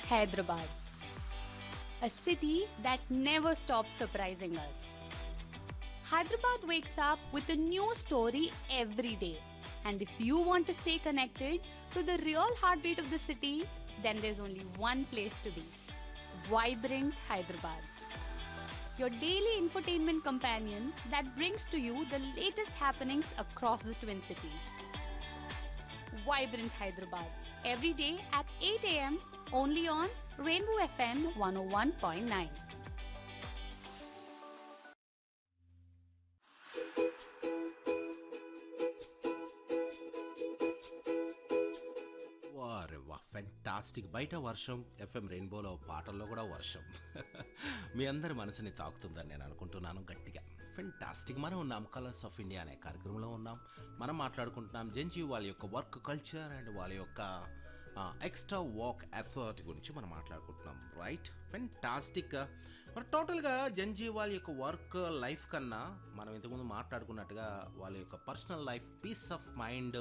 Hyderabad, a city that never stops surprising us. Hyderabad wakes up with a new story every day. And if you want to stay connected to the real heartbeat of the city, then there's only one place to be Vibrant Hyderabad. Your daily infotainment companion that brings to you the latest happenings across the Twin Cities. Vibrant Hyderabad, every day at 8 am, only on Rainbow FM 101.9. వారే వా fantastic బయట వర్షం FM రెయిన్బోలో పాటల్లో కూడా వర్షం మీ అందరి మనసుని తాకుతుందని నేను అనుకుంటున్నాను గట్టిగా ఫెంటాస్టిక్ మనం ఉన్నాం కలర్స్ ఆఫ్ ఇండియా అనే కార్యక్రమంలో ఉన్నాం మనం మాట్లాడుకుంటున్నాం జంజీ వాళ్ళ యొక్క వర్క్ కల్చర్ అండ్ వాళ్ళ యొక్క ఎక్స్ట్రా వాక్ ఎఫర్ట్ గురించి మనం మాట్లాడుకుంటున్నాం రైట్ ఫెంటాస్టిక్ మరి టోటల్గా జంజీ వాళ్ళ యొక్క వర్క్ లైఫ్ కన్నా మనం ఇంతకుముందు మాట్లాడుకున్నట్టుగా వాళ్ళ యొక్క personal life peace of mind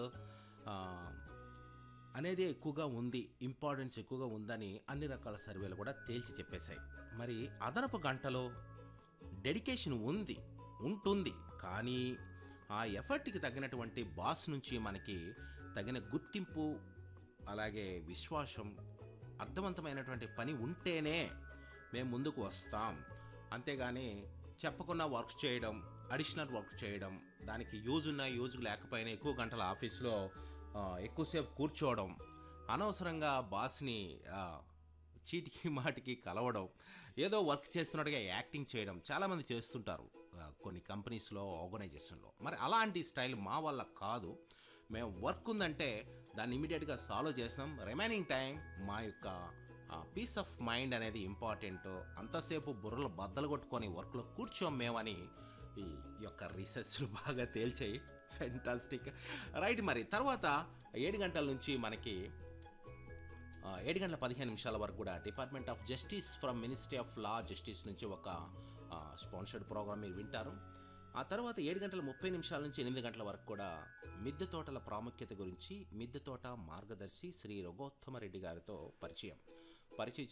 అనేది ఎక్కువగా ఉంది ఇంపార్టెన్స్ ఎక్కువగా ఉందని అన్ని రకాల సర్వేలు కూడా తేల్చి చెప్పేశాయి మరి అదనపు గంటలో డెడికేషన్ ఉంది ఉంటుంది కానీ ఆ ఎఫర్ట్కి తగినటువంటి బాస్ నుంచి మనకి తగిన గుర్తింపు అలాగే విశ్వాసం అర్థవంతమైనటువంటి పని ఉంటేనే మేము ముందుకు వస్తాం అంతేగాని చెప్పకుండా వర్క్ చేయడం అడిషనల్ వర్క్ చేయడం దానికి యూజ్ ఉన్నా యూజ్ లేకపోయినా ఎక్కువ గంటల ఆఫీస్లో ఆ, ఎక్కువసేపు కూర్చోవడం అనవసరంగా బాస్ని ఆ, చీటికి మాటికి కలవడం ఏదో వర్క్ చేస్తున్నట్టుగా యాక్టింగ్ చేయడం చాలామంది చేస్తుంటారు ఆ, కొన్ని కంపెనీస్లో ఆర్గనైజేషన్లో మరి అలాంటి స్టైల్ మా వల్ల కాదు మేము వర్క్ ఉందంటే దాన్ని ఇమీడియట్గా సాల్వ్ చేస్తాం రిమైనింగ్ టైం మా యొక్క పీస్ ఆఫ్ మైండ్ అనేది ఇంపార్టెంట్ అంతసేపు బుర్రలు బద్దలు కొట్టుకొని వర్క్లో కూర్చోం మేమని ఈ యొక్క రీసెర్చ్లు బాగా తేల్చాయి ఫెంటాస్టిక్ రైట్ మరి తర్వాత ఏడు గంటల నుంచి మనకి ఆ, ఏడు గంటల పదిహేను నిమిషాల వరకు కూడా department of justice from ministry of law justice నుంచి ఒక స్పాన్సర్డ్ ప్రోగ్రామ్ మీరు వింటారు ఆ తర్వాత ఏడు గంటల ముప్పై నిమిషాల నుంచి ఎనిమిది గంటల వరకు కూడా మిద్దె తోటల ప్రాముఖ్యత గురించి మిద్దె తోట మార్గదర్శి శ్రీ రఘోత్తమ రెడ్డి గారితో పరిచయం పరిచయం